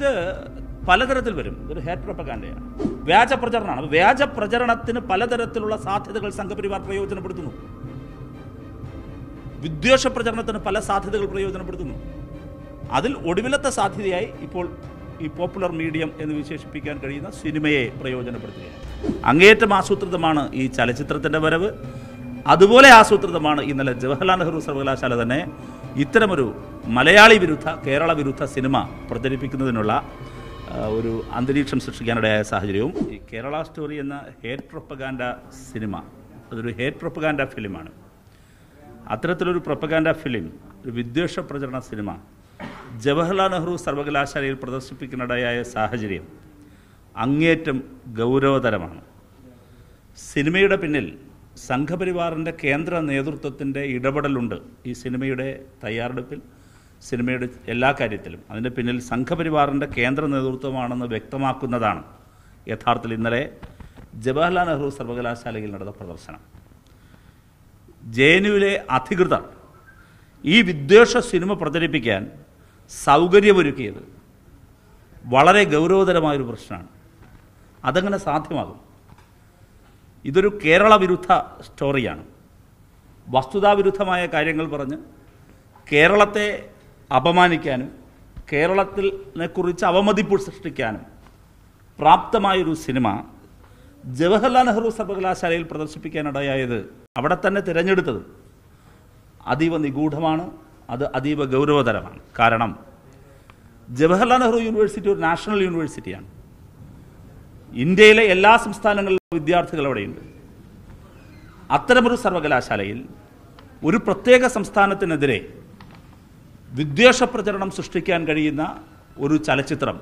ഇത് പലതരത്തിൽ വരും ഒരു ഹേറ്റ് പ്രൊപ്പഗാൻഡയാണ് വ്യാജ പ്രചരണമാണ് അപ്പോൾ വ്യാജ പ്രചരണത്തിന് പലതരത്തിലുള്ള സാധ്യതകൾ സംഘപരിവാർ പ്രയോജനപ്പെടുത്തുന്നു വിദ്വേഷ പ്രചരണത്തിന് പല സാധ്യതകൾ പ്രയോജനപ്പെടുത്തുന്നു അതിൽ ഒടുവിലത്തെ സാധ്യതയായി ഇപ്പോൾ ഈ പോപ്പുലർ മീഡിയം എന്ന് വിശേഷിപ്പിക്കാൻ കഴിയുന്ന സിനിമയെ പ്രയോജനപ്പെടുത്തുകയാണ് അങ്ങേയറ്റം ആസൂത്രിതമാണ് ഈ ചലച്ചിത്രത്തിൻ്റെ വരവ് അതുപോലെ ആസൂത്രിതമാണ് ഇന്നലെ ജവഹർലാൽ നെഹ്റു സർവകലാശാല തന്നെ ഇത്തരമൊരു മലയാളി വിരുദ്ധ കേരള വിരുദ്ധ സിനിമ പ്രചരിപ്പിക്കുന്നതിനുള്ള ആ, ഒരു അന്തരീക്ഷം സൃഷ്ടിക്കാനിടയായ സാഹചര്യവും ഈ കേരള സ്റ്റോറി എന്ന ഹേറ്റ് പ്രൊപ്പഗാൻഡ സിനിമ അതൊരു ഹേറ്റ് പ്രൊപ്പഗാൻഡ ഫിലിമാണ് അത്തരത്തിലൊരു പ്രൊപ്പഗാൻഡ ഫിലിം ഒരു വിദ്വേഷ പ്രചരണ സിനിമ ജവഹർലാൽ നെഹ്റു സർവകലാശാലയിൽ പ്രദർശിപ്പിക്കുന്നിടയായ സാഹചര്യം അങ്ങേയറ്റം ഗൗരവതരമാണ് സിനിമയുടെ പിന്നിൽ സംഘപരിവാറിൻ്റെ കേന്ദ്ര നേതൃത്വത്തിൻ്റെ ഇടപെടലുണ്ട് ഈ സിനിമയുടെ തയ്യാറെടുപ്പിൽ സിനിമയുടെ എല്ലാ കാര്യത്തിലും അതിൻ്റെ പിന്നിൽ സംഘപരിവാറിൻ്റെ കേന്ദ്ര നേതൃത്വമാണെന്ന് വ്യക്തമാക്കുന്നതാണ് യഥാർത്ഥത്തിൽ ഇന്നലെ ജവഹർലാൽ നെഹ്റു സർവകലാശാലയിൽ നടന്ന പ്രദർശനം ജെ എൻ യുവിലെ അധികൃതർ ഈ വിദ്വേഷ സിനിമ പ്രചരിപ്പിക്കാൻ സൗകര്യമൊരുക്കിയത് വളരെ ഗൗരവതരമായൊരു പ്രശ്നമാണ് അതെങ്ങനെ സാധ്യമാകും ഇതൊരു കേരള വിരുദ്ധ സ്റ്റോറിയാണ് വസ്തുതാവിരുദ്ധമായ കാര്യങ്ങൾ പറഞ്ഞ് കേരളത്തെ അപമാനിക്കാനും കേരളത്തിനെ കുറിച്ച് അവമതിപ്പ് സൃഷ്ടിക്കാനും പ്രാപ്തമായൊരു സിനിമ ജവഹർലാൽ നെഹ്റു സർവകലാശാലയിൽ പ്രദർശിപ്പിക്കാനിടയായത് അവിടെ തന്നെ തിരഞ്ഞെടുത്തത് അതീവ നിഗൂഢമാണ് അത് അതീവ ഗൗരവതരമാണ് കാരണം ജവഹർലാൽ നെഹ്റു യൂണിവേഴ്സിറ്റി ഒരു നാഷണൽ യൂണിവേഴ്സിറ്റിയാണ് ഇന്ത്യയിലെ എല്ലാ സംസ്ഥാനങ്ങളിലും വിദ്യാർത്ഥികൾ അവിടെയുണ്ട് അത്തരമൊരു സർവകലാശാലയിൽ ഒരു പ്രത്യേക സംസ്ഥാനത്തിനെതിരെ വിദ്വേഷ പ്രചരണം സൃഷ്ടിക്കാൻ കഴിയുന്ന ഒരു ചലച്ചിത്രം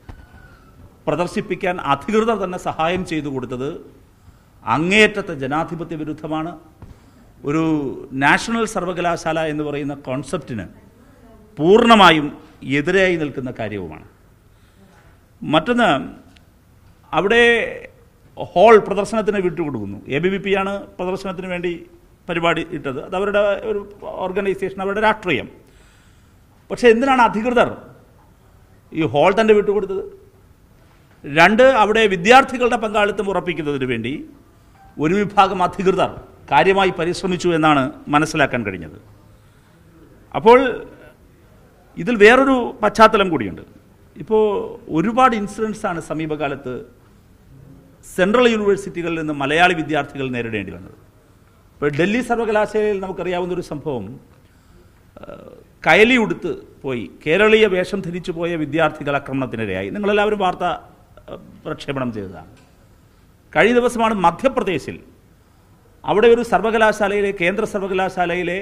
പ്രദർശിപ്പിക്കാൻ അധികൃതർ തന്നെ സഹായം ചെയ്തു കൊടുത്തത് അങ്ങേയറ്റത്തെ ജനാധിപത്യ വിരുദ്ധമാണ് ഒരു നാഷണൽ സർവകലാശാല എന്ന് പറയുന്ന കോൺസെപ്റ്റിന് പൂർണ്ണമായും എതിരായി നിൽക്കുന്ന കാര്യവുമാണ് മറ്റൊന്ന് അവിടെ ഹോൾ പ്രദർശനത്തിന് വിട്ടുകൊടുക്കുന്നു എ ബി വി പി ആണ് പ്രദർശനത്തിന് വേണ്ടി പരിപാടി ഇട്ടത് അത് അവരുടെ ഒരു ഓർഗനൈസേഷൻ അവരുടെ രാഷ്ട്രീയം പക്ഷേ എന്തിനാണ് അധികൃതർ ഈ ഹോൾ തന്നെ വിട്ടുകൊടുത്തത് രണ്ട് അവിടെ വിദ്യാർത്ഥികളുടെ പങ്കാളിത്തം ഉറപ്പിക്കുന്നതിന് വേണ്ടി ഒരു വിഭാഗം അധികൃതർ കാര്യമായി പരിശ്രമിച്ചു എന്നാണ് മനസ്സിലാക്കാൻ കഴിഞ്ഞത് അപ്പോൾ ഇതിൽ വേറൊരു പശ്ചാത്തലം കൂടിയുണ്ട് ഇപ്പോൾ ഒരുപാട് ഇൻസിഡൻസ് ആണ് സമീപകാലത്ത് സെൻട്രൽ യൂണിവേഴ്സിറ്റികളിൽ നിന്ന് മലയാളി വിദ്യാർത്ഥികൾ നേരിടേണ്ടി വന്നത് ഇപ്പോൾ ഡൽഹി സർവകലാശാലയിൽ നമുക്കറിയാവുന്ന ഒരു സംഭവം ഏഹ്, കയലി ഉടുത്ത് പോയി കേരളീയ വേഷം ധരിച്ചു പോയ വിദ്യാർത്ഥികൾ ആക്രമണത്തിനിരയായി നിങ്ങളെല്ലാവരും വാർത്ത ഏഹ്, പ്രക്ഷേപണം ചെയ്തതാണ് കഴിഞ്ഞ ദിവസമാണ് മധ്യപ്രദേശിൽ അവിടെ ഒരു സർവകലാശാലയിലെ കേന്ദ്ര സർവകലാശാലയിലെ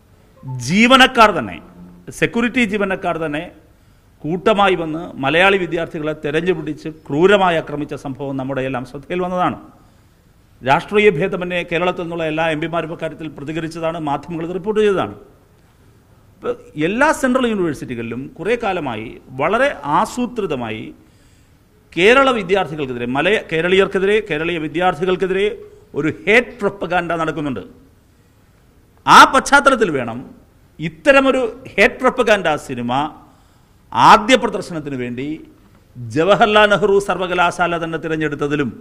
ജീവനക്കാർ തന്നെ സെക്യൂരിറ്റി ജീവനക്കാർ തന്നെ കൂട്ടമായി വന്ന് മലയാളി വിദ്യാർത്ഥികളെ തെരഞ്ഞുപിടിച്ച് ക്രൂരമായി ആക്രമിച്ച സംഭവം നമ്മുടെ എല്ലാം ശ്രദ്ധയിൽ വന്നതാണ് രാഷ്ട്രീയ ഭേദമന്യേ കേരളത്തിൽ നിന്നുള്ള എല്ലാ എം പിമാരും അക്കാര്യത്തിൽ പ്രതികരിച്ചതാണ് മാധ്യമങ്ങൾ ഇത് റിപ്പോർട്ട് ചെയ്തതാണ് ഇപ്പോൾ എല്ലാ സെൻട്രൽ യൂണിവേഴ്സിറ്റികളിലും കുറേ കാലമായി വളരെ ആസൂത്രിതമായി കേരള വിദ്യാർത്ഥികൾക്കെതിരെ മലയ കേരളീയർക്കെതിരെ കേരളീയ വിദ്യാർത്ഥികൾക്കെതിരെ ഒരു ഹേറ്റ് പ്രൊപ്പഗാൻഡ നടക്കുന്നുണ്ട് ആ പശ്ചാത്തലത്തിൽ വേണം ഇത്തരമൊരു ഹേറ്റ് പ്രൊപ്പഗാൻഡ സിനിമ ആദ്യ പ്രദർശനത്തിന് വേണ്ടി ജവഹർലാൽ നെഹ്റു സർവകലാശാല തന്നെ തിരഞ്ഞെടുത്തതിലും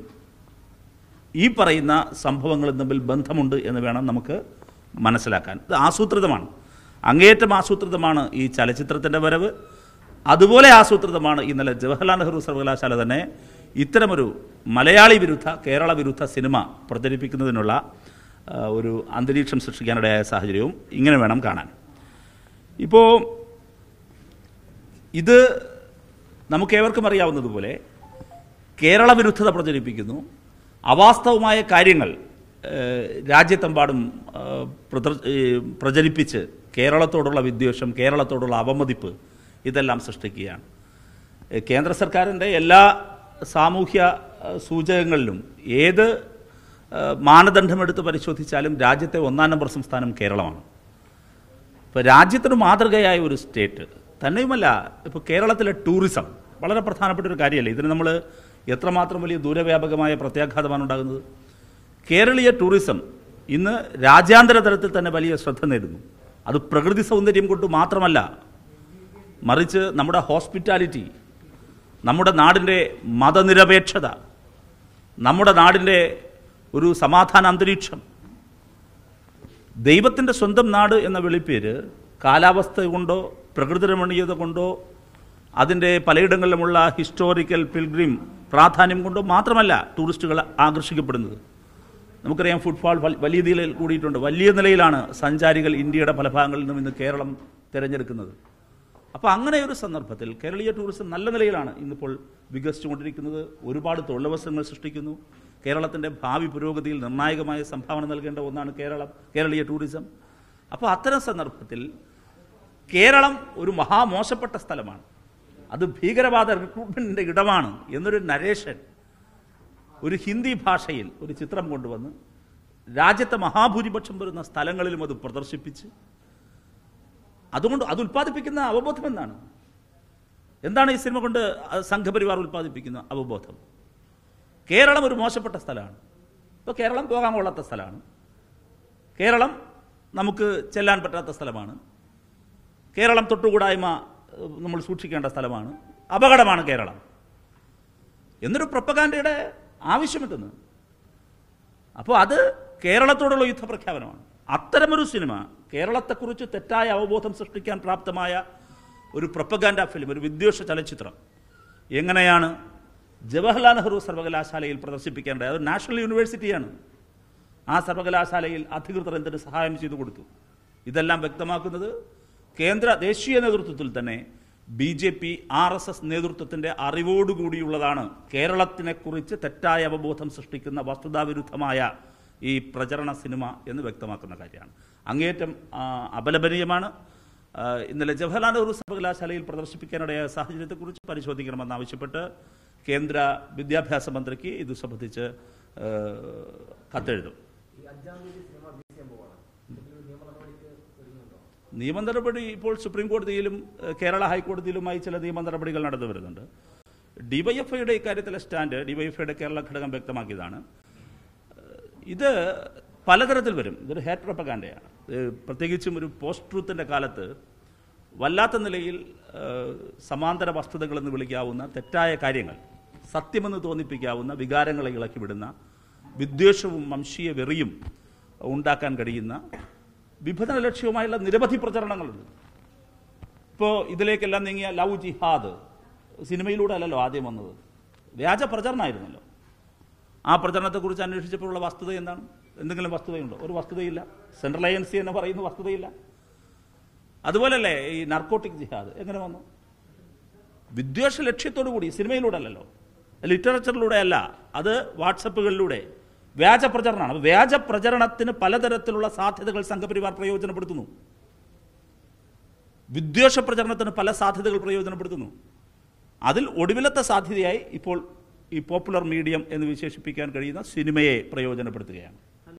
ഈ പറയുന്ന സംഭവങ്ങളും തമ്മിൽ ബന്ധമുണ്ട് എന്ന് വേണം നമുക്ക് മനസ്സിലാക്കാൻ ഇത് ആസൂത്രിതമാണ് അങ്ങേയറ്റം ആസൂത്രിതമാണ് ഈ ചലച്ചിത്രത്തിൻ്റെ വരവ് അതുപോലെ ആസൂത്രിതമാണ് ഇന്നലെ ജവഹർലാൽ നെഹ്റു സർവകലാശാല തന്നെ ഇത്തരമൊരു മലയാളി വിരുദ്ധ കേരള വിരുദ്ധ സിനിമ പ്രചരിപ്പിക്കുന്നതിനുള്ള ആ, ഒരു അന്തരീക്ഷം സൃഷ്ടിക്കാനിടയായ സാഹചര്യവും ഇങ്ങനെ വേണം കാണാൻ ഇപ്പോൾ ഇത് നമുക്കേവർക്കും അറിയാവുന്നതുപോലെ കേരള വിരുദ്ധത പ്രചരിപ്പിക്കുന്നു അവാസ്തവമായ കാര്യങ്ങൾ ഏഹ്, രാജ്യത്തെമ്പാടും ഏഹ്, പ്രദർ- ഏഹ്, പ്രചരിപ്പിച്ച് കേരളത്തോടുള്ള വിദ്വേഷം കേരളത്തോടുള്ള അവമതിപ്പ് ഇതെല്ലാം സൃഷ്ടിക്കുകയാണ് ഏഹ്, കേന്ദ്ര സർക്കാരിൻ്റെ എല്ലാ സാമൂഹ്യ ഏഹ്, സൂചകങ്ങളിലും ഏത് ഏഹ്, മാനദണ്ഡമെടുത്ത് പരിശോധിച്ചാലും രാജ്യത്തെ ഒന്നാം നമ്പർ സംസ്ഥാനം കേരളമാണ് ഇപ്പോൾ രാജ്യത്തിന് മാതൃകയായ ഒരു സ്റ്റേറ്റ് തന്നെയുമല്ല ഇപ്പോൾ കേരളത്തിലെ ടൂറിസം വളരെ പ്രധാനപ്പെട്ട ഒരു കാര്യമല്ലേ ഇതിന് നമ്മൾ എത്രമാത്രം വലിയ ദൂരവ്യാപകമായ പ്രത്യാഘാതമാണ് ഉണ്ടാകുന്നത് കേരളീയ ടൂറിസം ഇന്ന് രാജ്യാന്തര തലത്തിൽ തന്നെ വലിയ ശ്രദ്ധ നേടുന്നു അത് പ്രകൃതി സൗന്ദര്യം കൊണ്ട് മാത്രമല്ല മറിച്ച് നമ്മുടെ ഹോസ്പിറ്റാലിറ്റി നമ്മുടെ നാടിൻ്റെ മതനിരപേക്ഷത നമ്മുടെ നാടിൻ്റെ ഒരു സമാധാന അന്തരീക്ഷം ദൈവത്തിൻ്റെ സ്വന്തം നാട് എന്ന വെളിപ്പേര് കാലാവസ്ഥ കൊണ്ടോ പ്രകൃതി രമണീയത കൊണ്ടോ അതിൻ്റെ പലയിടങ്ങളിലുമുള്ള ഹിസ്റ്റോറിക്കൽ പിൽഗ്രിം പ്രാധാന്യം കൊണ്ടോ മാത്രമല്ല ടൂറിസ്റ്റുകൾ ആകർഷിക്കപ്പെടുന്നത് നമുക്കറിയാം ഫുട്ഫോൾ വൽ- വലിയ നിലയിൽ കൂടിയിട്ടുണ്ട് വലിയ നിലയിലാണ് സഞ്ചാരികൾ ഇന്ത്യയുടെ പല ഭാഗങ്ങളിൽ നിന്നും ഇന്ന് കേരളം തിരഞ്ഞെടുക്കുന്നത് അപ്പോൾ അങ്ങനെ ഒരു സന്ദർഭത്തിൽ കേരളീയ ടൂറിസം നല്ല നിലയിലാണ് ഇന്നിപ്പോൾ വികസിച്ചുകൊണ്ടിരിക്കുന്നത് ഒരുപാട് തൊഴിലവസരങ്ങൾ സൃഷ്ടിക്കുന്നു കേരളത്തിൻ്റെ ഭാവി പുരോഗതിയിൽ നിർണായകമായ സംഭാവന നൽകേണ്ട ഒന്നാണ് കേരളം കേരളീയ ടൂറിസം അപ്പോൾ അത്തരം സന്ദർഭത്തിൽ കേരളം ഒരു മഹാമോശപ്പെട്ട സ്ഥലമാണ് അത് ഭീകരവാദ റിക്രൂട്ട്മെൻറ്റിൻ്റെ ഇടമാണ് എന്നൊരു നരേഷൻ ഒരു ഹിന്ദി ഭാഷയിൽ ഒരു ചിത്രം കൊണ്ടുവന്ന് രാജ്യത്തെ മഹാഭൂരിപക്ഷം വരുന്ന സ്ഥലങ്ങളിലും അത് പ്രദർശിപ്പിച്ച് അതുകൊണ്ട് അത് ഉൽപ്പാദിപ്പിക്കുന്ന അവബോധം എന്താണ് എന്താണ് ഈ സിനിമ കൊണ്ട് അത് സംഘപരിവാർ ഉൽപ്പാദിപ്പിക്കുന്ന അവബോധം കേരളം ഒരു മോശപ്പെട്ട സ്ഥലമാണ് ഇപ്പോൾ കേരളം പോകാൻ കൊള്ളാത്ത സ്ഥലമാണ് കേരളം നമുക്ക് ചെല്ലാൻ പറ്റാത്ത സ്ഥലമാണ് കേരളം തൊട്ടുകൂടായ്മ ഏഹ്, നമ്മൾ സൂക്ഷിക്കേണ്ട സ്ഥലമാണ് അപകടമാണ് കേരളം എന്നൊരു പ്രപ്പകാൻഡയുടെ ആവശ്യമെത്തുന്നു അപ്പോൾ അത് കേരളത്തോടുള്ള യുദ്ധപ്രഖ്യാപനമാണ് അത്തരമൊരു സിനിമ കേരളത്തെക്കുറിച്ച് തെറ്റായ അവബോധം സൃഷ്ടിക്കാൻ പ്രാപ്തമായ ഒരു പ്രപ്പഗാൻഡ ഫിലിം ഒരു വിദ്വേഷ ചലച്ചിത്രം എങ്ങനെയാണ് ജവഹർലാൽ നെഹ്റു സർവകലാശാലയിൽ പ്രദർശിപ്പിക്കേണ്ടത് അത് നാഷണൽ യൂണിവേഴ്സിറ്റിയാണ് ആ സർവകലാശാലയിൽ അധികൃതർ എന്തിന് സഹായം ചെയ്തു കൊടുത്തു ഇതെല്ലാം വ്യക്തമാക്കുന്നത് കേന്ദ്ര ദേശീയ നേതൃത്വത്തിൽ തന്നെ B J P R S S നേതൃത്വത്തിൻ്റെ അറിവോടുകൂടിയുള്ളതാണ് കേരളത്തിനെക്കുറിച്ച് തെറ്റായ അവബോധം സൃഷ്ടിക്കുന്ന വസ്തുതാവിരുദ്ധമായ ഈ പ്രചരണ സിനിമ എന്ന് വ്യക്തമാക്കുന്ന കാര്യമാണ് അങ്ങേയറ്റം ആ, അപലപനീയമാണ് ആ, ഇന്നലെ ജവഹർലാൽ നെഹ്റു സർവകലാശാലയിൽ പ്രദർശിപ്പിക്കാനിടയായ സാഹചര്യത്തെക്കുറിച്ച് പരിശോധിക്കണമെന്നാവശ്യപ്പെട്ട് കേന്ദ്ര വിദ്യാഭ്യാസ മന്ത്രിക്ക് ഇത് സംബന്ധിച്ച് ആ, കത്തെഴുതും നിയമ നടപടി ഇപ്പോൾ സുപ്രീം കോടതിയിലും ഏഹ്, കേരള ഹൈക്കോടതിയിലുമായി ചില നിയമ നടപടികൾ നടന്നു വരുന്നുണ്ട് ഡിവൈഎഫ്ഐയുടെ ഇക്കാര്യത്തിലെ സ്റ്റാൻഡ് ഡിവൈഎഫ്ഐയുടെ കേരള ഘടകം വ്യക്തമാക്കിയതാണ് ഏഹ്, ഇത് പലതരത്തിൽ വരും ഇതൊരു ഹേറ്റ് പ്രൊപ്പഗാൻഡയാണ് ഏഹ്, പ്രത്യേകിച്ചും ഒരു പോസ്റ്റ് ട്രൂത്തിൻ്റെ കാലത്ത് വല്ലാത്ത നിലയിൽ ഏഹ്, സമാന്തര വസ്തുതകളെന്ന് വിളിക്കാവുന്ന തെറ്റായ കാര്യങ്ങൾ സത്യമെന്ന് തോന്നിപ്പിക്കാവുന്ന വികാരങ്ങളെ ഇളക്കി വിടുന്ന വിദ്വേഷവും വംശീയ വെറിയും ഉണ്ടാക്കാൻ കഴിയുന്ന വിഭജന ലക്ഷ്യവുമായുള്ള നിരവധി പ്രചരണങ്ങളുണ്ട് ഇപ്പോൾ ഇതിലേക്കെല്ലാം നീങ്ങിയ ലവ് ജിഹാദ് സിനിമയിലൂടെ അല്ലല്ലോ ആദ്യം വന്നത് വ്യാജ പ്രചരണമായിരുന്നല്ലോ ആ പ്രചരണത്തെക്കുറിച്ച് അന്വേഷിച്ചപ്പോഴുള്ള വസ്തുത എന്താണ് എന്തെങ്കിലും വസ്തുതയുണ്ടോ ഒരു വസ്തുതയില്ല സെൻട്രൽ ഏജൻസി എന്ന് പറയുന്ന വസ്തുതയില്ല അതുപോലല്ലേ ഈ നർക്കോട്ടിക് ജിഹാദ് എങ്ങനെ വന്നു വിദ്വേഷ ലക്ഷ്യത്തോടു കൂടി സിനിമയിലൂടെ അല്ലല്ലോ ലിറ്ററേച്ചറിലൂടെ അല്ല അത് വാട്സപ്പുകളിലൂടെ വ്യാജ പ്രചരണമാണ് അപ്പോൾ വ്യാജ പ്രചരണത്തിന് പലതരത്തിലുള്ള സാധ്യതകൾ സംഘപരിവാർ പ്രയോജനപ്പെടുത്തുന്നു വിദ്വേഷ പ്രചരണത്തിന് പല സാധ്യതകൾ പ്രയോജനപ്പെടുത്തുന്നു അതിൽ ഒടുവിലത്തെ സാധ്യതയായി ഇപ്പോൾ ഈ പോപ്പുലർ മീഡിയം എന്ന് വിശേഷിപ്പിക്കാൻ കഴിയുന്ന സിനിമയെ പ്രയോജനപ്പെടുത്തുകയാണ്